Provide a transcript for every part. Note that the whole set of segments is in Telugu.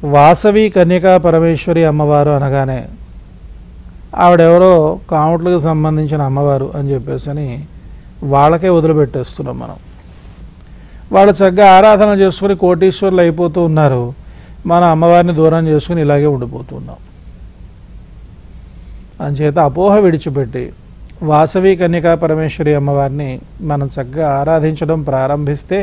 వాసవి కన్యకా పరమేశ్వరి అమ్మవారు అనగానే ఆవిడెవరో కాముట్లకు సంబంధించిన అమ్మవారు అని చెప్పేసి అని వాళ్ళకే వదిలిపెట్టేస్తున్నాం మనం వాళ్ళు చక్కగా ఆరాధన చేసుకుని కోటీశ్వర్లు అయిపోతూ ఉన్నారు మన అమ్మవారిని దూరం చేసుకుని ఇలాగే ఉండిపోతున్నాం అంచేత అపోహ విడిచిపెట్టి వాసవి కన్యకా పరమేశ్వరి అమ్మవారిని మనం చక్కగా ఆరాధించడం ప్రారంభిస్తే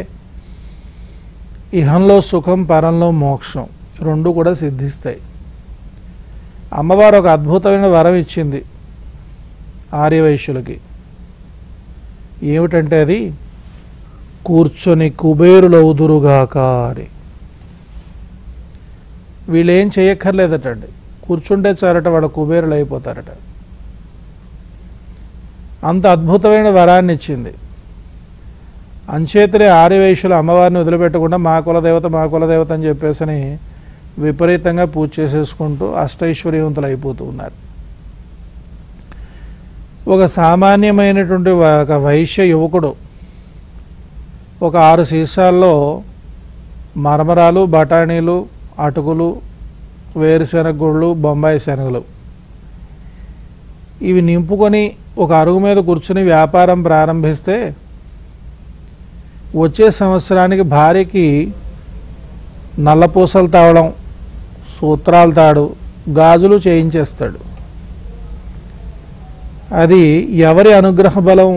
ఇహంలో సుఖం పరంలో మోక్షం రెండు కూడా సిద్ధిస్తాయి అమ్మవారు ఒక అద్భుతమైన వరం ఇచ్చింది ఆర్యవైశ్యులకి ఏమిటంటే అది కూర్చొని కుబేరులవుదురుగాక అని వీళ్ళు ఏం చేయక్కర్లేదటండి కూర్చుంటే చాలట వాళ్ళ కుబేరులు అయిపోతారట అంత అద్భుతమైన వరాన్ని ఇచ్చింది అంచేతనే ఆర్యవైశ్యులు అమ్మవారిని వదిలిపెట్టకుండా మా కులదేవత మా కులదేవత అని చెప్పేసి విపరీతంగా పూజ చేసేసుకుంటూ అష్టైశ్వర్యవంతులు అయిపోతూ ఉన్నారు ఒక సామాన్యమైనటువంటి వ- ఒక వైశ్య యువకుడు ఒక ఆరు సీసాల్లో మరమరాలు బఠానీలు అటుకులు వేరుశెనగ గుళ్ళు బొంబాయి శనగలు ఇవి నింపుకొని ఒక అరుగు మీద కూర్చుని వ్యాపారం ప్రారంభిస్తే వచ్చే సంవత్సరానికి భార్యకి నల్లపూసలు తావడం సూత్రాలు తాడు గాజులు చేయించేస్తాడు అది ఎవరి అనుగ్రహ బలం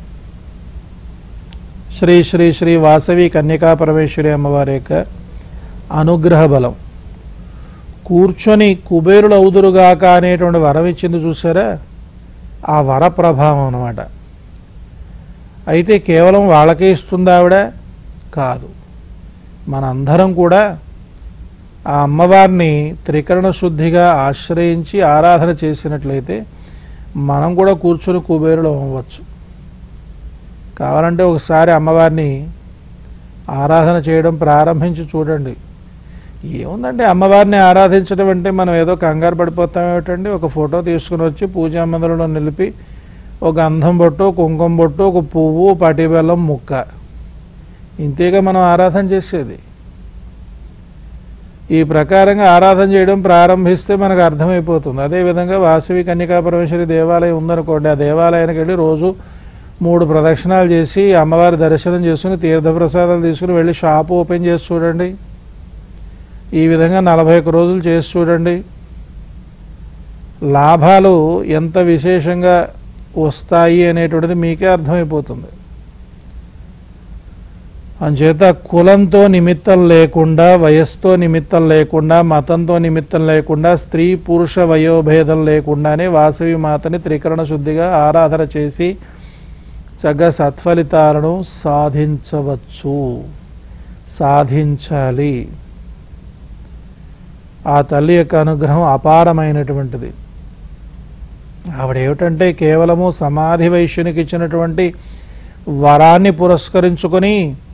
శ్రీ శ్రీ శ్రీ వాసవి కన్యకా పరమేశ్వరి అమ్మవారి యొక్క అనుగ్రహ బలం కూర్చొని కుబేరులు అవుదురుగాక అనేటువంటి వరం ఇచ్చింది చూసారా ఆ వర ప్రభావం అన్నమాట అయితే కేవలం వాళ్ళకే ఇస్తుంది ఆవిడ కాదు మనందరం కూడా ఆ అమ్మవారిని త్రికరణ శుద్ధిగా ఆశ్రయించి ఆరాధన చేసినట్లయితే మనం కూడా కూర్చొని కుబేరులు అవ్వచ్చు కావాలంటే ఒకసారి అమ్మవారిని ఆరాధన చేయడం ప్రారంభించి చూడండి ఏముందండి అమ్మవారిని ఆరాధించడం అంటే మనం ఏదో కంగారు పడిపోతాం ఏమిటండి ఒక ఫోటో తీసుకుని వచ్చి పూజా మందిరంలో నిలిపి ఒక గంధం బొట్టు కుంకుమ బొట్టు ఒక పువ్వు పటి బెల్లం ముక్క ఇంతేగా మనం ఆరాధన చేసేది ఈ ప్రకారంగా ఆరాధన చేయడం ప్రారంభిస్తే మనకు అర్థమైపోతుంది అదేవిధంగా వాసవి కన్యకా పరమేశ్వరి దేవాలయం ఉందనుకోండి ఆ దేవాలయానికి వెళ్ళి రోజు మూడు ప్రదక్షిణాలు చేసి అమ్మవారి దర్శనం చేసుకుని తీర్థప్రసాదాలు తీసుకుని వెళ్ళి షాప్ ఓపెన్ చేసి చూడండి ఈ విధంగా నలభై ఒక్క రోజులు చేసి చూడండి లాభాలు ఎంత విశేషంగా వస్తాయి అనేటువంటిది మీకే అర్థమైపోతుంది అంచేత కులంతో నిమిత్తం లేకుండా వయస్సుతో నిమిత్తం లేకుండా మతంతో నిమిత్తం లేకుండా స్త్రీ పురుష వయోభేదం లేకుండానే వాసవి మాతని త్రికరణ శుద్ధిగా ఆరాధన చేసి చక్కగా సత్ఫలితాలను సాధించవచ్చు సాధించాలి ఆ తల్లి యొక్క అనుగ్రహం అపారమైనటువంటిది ఆవిడ ఏమిటంటే కేవలము సమాధి వైశ్యునికి ఇచ్చినటువంటి వరాన్ని పురస్కరించుకొని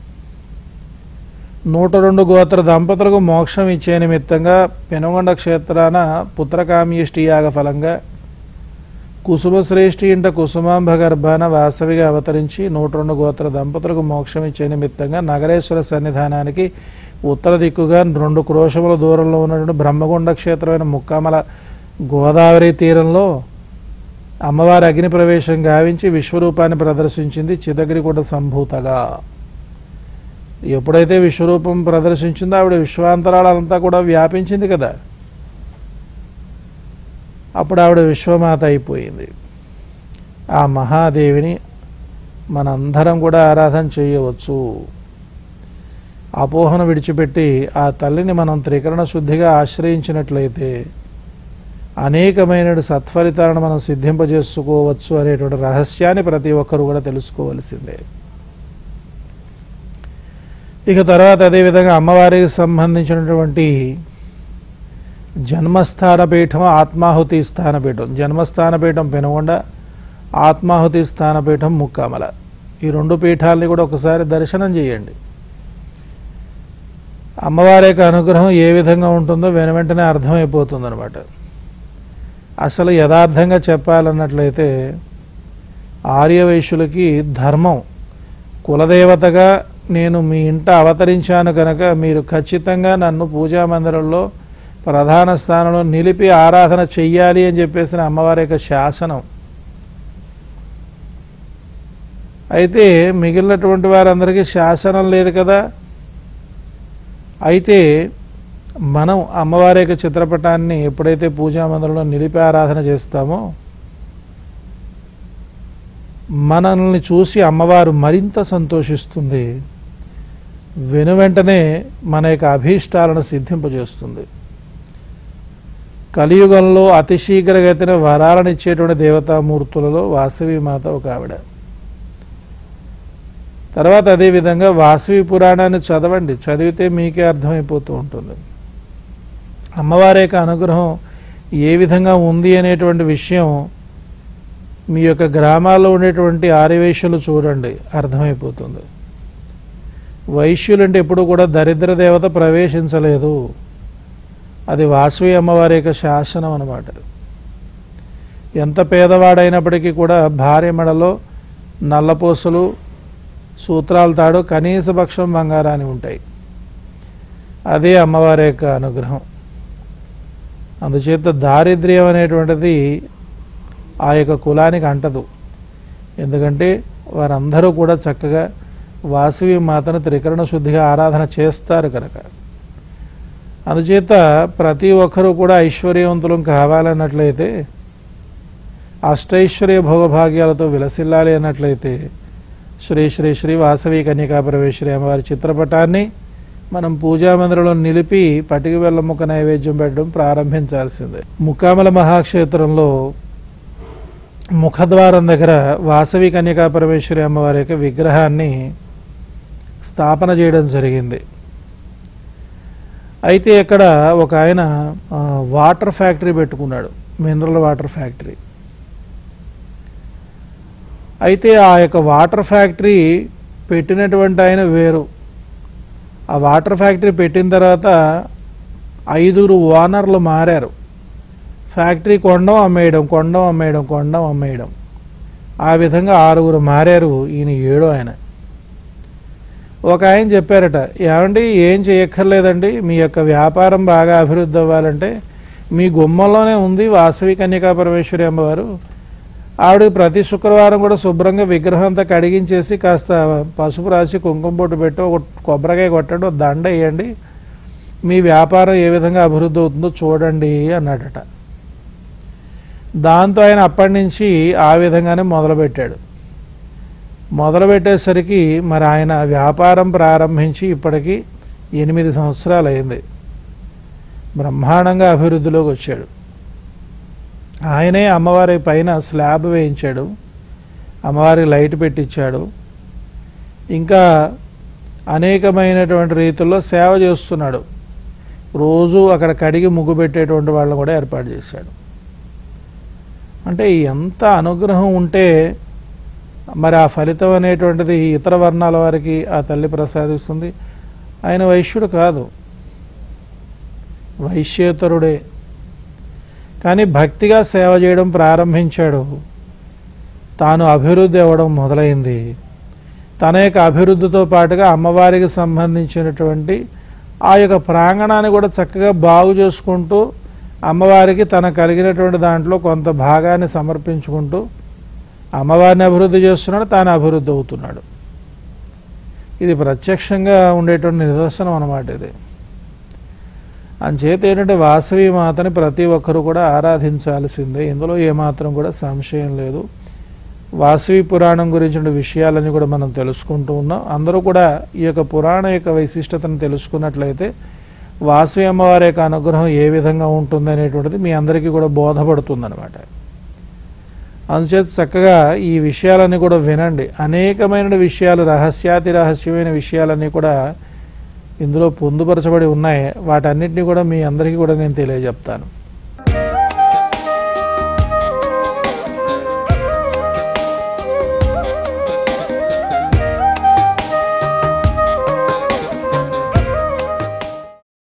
నూట రెండు గోత్ర దంపతులకు మోక్షం ఇచ్చే నిమిత్తంగా పెనుగొండ క్షేత్రాన పుత్రకామ్యష్టి యాగ ఫలంగా కుసుమశ్రేష్ఠి ఇంట కుసుమాంబ గర్భాన వాసవిగా అవతరించి నూట రెండు గోత్ర దంపతులకు మోక్షం ఇచ్చే నిమిత్తంగా నగరేశ్వర సన్నిధానానికి ఉత్తర దిక్కుగా రెండు క్రోశముల దూరంలో ఉన్నటువంటి బ్రహ్మగుండ క్షేత్రమైన ముక్కామల గోదావరి తీరంలో అమ్మవారి అగ్ని ప్రవేశం గావించి విశ్వరూపాన్ని ప్రదర్శించింది చిదగిరిగుడ సంభూతగా ఎప్పుడైతే విశ్వరూపం ప్రదర్శించిందో ఆవిడ విశ్వాంతరాలంతా కూడా వ్యాపించింది కదా అప్పుడు ఆవిడ విశ్వమాత అయిపోయింది ఆ మహాదేవిని మనందరం కూడా ఆరాధన చేయవచ్చు అపోహను విడిచిపెట్టి ఆ తల్లిని మనం త్రికరణ శుద్ధిగా ఆశ్రయించినట్లయితే అనేకమైన సత్ఫలితాలను మనం సిద్ధింపజేసుకోవచ్చు అనేటువంటి రహస్యాన్ని ప్రతి ఒక్కరు కూడా తెలుసుకోవలసిందే ఇక తర్వాత అదేవిధంగా అమ్మవారికి సంబంధించినటువంటి జన్మస్థాన పీఠం ఆత్మాహుతి స్థానపీఠం జన్మస్థాన పీఠం పెనుగొండ ఆత్మాహుతి స్థానపీఠం ముక్కామల ఈ రెండు పీఠాలని కూడా ఒకసారి దర్శనం చేయండి అమ్మవారి యొక్క అనుగ్రహం ఏ విధంగా ఉంటుందో వెన వెంటనే అర్థమైపోతుంది అనమాట అసలు యథార్థంగా చెప్పాలన్నట్లయితే ఆర్యవైశ్యులకి ధర్మం కులదేవతగా నేను మీ ఇంట అవతరించాను కనుక మీరు ఖచ్చితంగా నన్ను పూజా మందిరంలో ప్రధాన స్థానంలో నిలిపి ఆరాధన చెయ్యాలి అని చెప్పేసిన అమ్మవారి యొక్క శాసనం అయితే మిగిలినటువంటి వారందరికీ శాసనం లేదు కదా అయితే మనం అమ్మవారి యొక్క చిత్రపటాన్ని ఎప్పుడైతే పూజా మందిరంలో నిలిపి ఆరాధన చేస్తామో మనల్ని చూసి అమ్మవారు మరింత సంతోషిస్తుంది వెను వెంటనే మన యొక్క అభీష్టాలను సిద్ధింపజేస్తుంది కలియుగంలో అతి శీఘ్రగతిన వరాలను ఇచ్చేటువంటి దేవతామూర్తులలో వాసవి మాత ఒక ఆవిడ తర్వాత అదేవిధంగా వాసవి పురాణాన్ని చదవండి చదివితే మీకే అర్థమైపోతూ ఉంటుంది అమ్మవారి యొక్క అనుగ్రహం ఏ విధంగా ఉంది అనేటువంటి విషయం మీ యొక్క గ్రామాల్లో ఉండేటువంటి ఆర్యవేశ్యులు చూడండి అర్థమైపోతుంది వైశ్యులంటే ఎప్పుడు కూడా దరిద్ర దేవత ప్రవేశించలేదు అది వాసవి అమ్మవారి యొక్క శాసనం అన్నమాట ఎంత పేదవాడైనప్పటికీ కూడా భార్య మెడలో నల్లపూసలు సూత్రాల తాడు కనీస పక్షం బంగారాన్ని ఉంటాయి అదే అమ్మవారి యొక్క అనుగ్రహం అందుచేత దారిద్ర్యం అనేటువంటిది ఆ యొక్క కులానికి అంటదు ఎందుకంటే వారందరూ కూడా చక్కగా వాసవి మాతను త్రికరణ శుద్ధిగా ఆరాధన చేస్తారు కనుక అందుచేత ప్రతి ఒక్కరూ కూడా ఐశ్వర్యవంతులం కావాలన్నట్లయితే అష్టైశ్వర్య భోగభాగ్యాలతో విలసిల్లాలి అన్నట్లయితే శ్రీ శ్రీ శ్రీ వాసవి కన్యకా పరమేశ్వరి అమ్మవారి చిత్రపటాన్ని మనం పూజా మందిరంలో నిలిపి పటిక బెల్ల ముఖ నైవేద్యం పెట్టడం ప్రారంభించాల్సిందే ముక్కామల మహాక్షేత్రంలో ముఖద్వారం దగ్గర వాసవి కన్యకా పరమేశ్వరి అమ్మవారి యొక్క విగ్రహాన్ని స్థాపన చేయడం జరిగింది అయితే ఇక్కడ ఒక ఆయన ఆ, వాటర్ ఫ్యాక్టరీ పెట్టుకున్నాడు మినరల్ వాటర్ ఫ్యాక్టరీ అయితే ఆ యొక్క వాటర్ ఫ్యాక్టరీ పెట్టినటువంటి ఆయన వేరు ఆ వాటర్ ఫ్యాక్టరీ పెట్టిన తర్వాత ఐదుగురు ఓనర్లు మారారు ఫ్యాక్టరీ కొండం అమ్మేయడం కొండం అమ్మేయడం కొండం అమ్మేయడం ఆ విధంగా ఆరుగురు మారారు ఈయన ఏడో ఆయన ఒక ఆయన చెప్పారట ఏమండి ఏం చేయక్కర్లేదండి మీ యొక్క వ్యాపారం బాగా అభివృద్ధి అవ్వాలంటే మీ గుమ్మంలోనే ఉంది వాసవి కన్యకా పరమేశ్వరి అమ్మవారు ఆవిడ ప్రతి శుక్రవారం కూడా శుభ్రంగా విగ్రహం అంతా కడిగించేసి కాస్త పసుపు రాసి కుంకుమ బొట్టు పెట్టి ఒక కొబ్బరికాయ కొట్టండి ఒక దండ వేయండి మీ వ్యాపారం ఏ విధంగా అభివృద్ధి అవుతుందో చూడండి అన్నాడట దాంతో ఆయన అప్పటి నుంచి ఆ విధంగానే మొదలుపెట్టాడు మొదలుపెట్టేసరికి మరి ఆయన వ్యాపారం ప్రారంభించి ఇప్పటికి ఎనిమిది సంవత్సరాలు అయింది బ్రహ్మాండంగా అభివృద్ధిలోకి వచ్చాడు ఆయనే అమ్మవారి పైన స్లాబ్ వేయించాడు అమ్మవారి లైట్ పెట్టించాడు ఇంకా అనేకమైనటువంటి రీతుల్లో సేవ చేస్తున్నాడు రోజు అక్కడ కడిగి ముగ్గు పెట్టేటువంటి వాళ్ళని కూడా ఏర్పాటు చేశాడు అంటే ఎంత అనుగ్రహం ఉంటే మరి ఆ ఫలితం అనేటువంటిది ఇతర వర్ణాల వారికి ఆ తల్లి ప్రసాదిస్తుంది ఆయన వైశ్యుడు కాదు వైశ్యేతరుడే కానీ భక్తిగా సేవ చేయడం ప్రారంభించాడు తాను అభివృద్ధి అవ్వడం మొదలైంది తన యొక్క అభివృద్ధితో పాటుగా అమ్మవారికి సంబంధించినటువంటి ఆ యొక్క ప్రాంగణాన్ని కూడా చక్కగా బాగు చేసుకుంటూ అమ్మవారికి తన కలిగినటువంటి దాంట్లో కొంత భాగాన్ని సమర్పించుకుంటూ అమ్మవారిని అభివృద్ధి చేస్తున్నాడు తాను అభివృద్ధి అవుతున్నాడు ఇది ప్రత్యక్షంగా ఉండేటువంటి నిదర్శనం అన్నమాట ఇది అంచేత ఏంటంటే వాసవి మాతని ప్రతి ఒక్కరూ కూడా ఆరాధించాల్సిందే ఇందులో ఏమాత్రం కూడా సంశయం లేదు వాసవి పురాణం గురించిన విషయాలన్నీ కూడా మనం తెలుసుకుంటూ ఉన్నాం అందరూ కూడా ఈ యొక్క పురాణ యొక్క వైశిష్టతను తెలుసుకున్నట్లయితే వాసవి అమ్మవారి యొక్క అనుగ్రహం ఏ విధంగా ఉంటుంది అనేటువంటిది మీ అందరికీ కూడా బోధపడుతుందన్నమాట అందుచేత చక్కగా ఈ విషయాలన్నీ కూడా వినండి అనేకమైన విషయాలు రహస్యాతి రహస్యమైన విషయాలన్నీ కూడా ఇందులో పొందుపరచబడి ఉన్నాయి వాటన్నిటిని కూడా మీ అందరికీ కూడా నేను తెలియజెప్తాను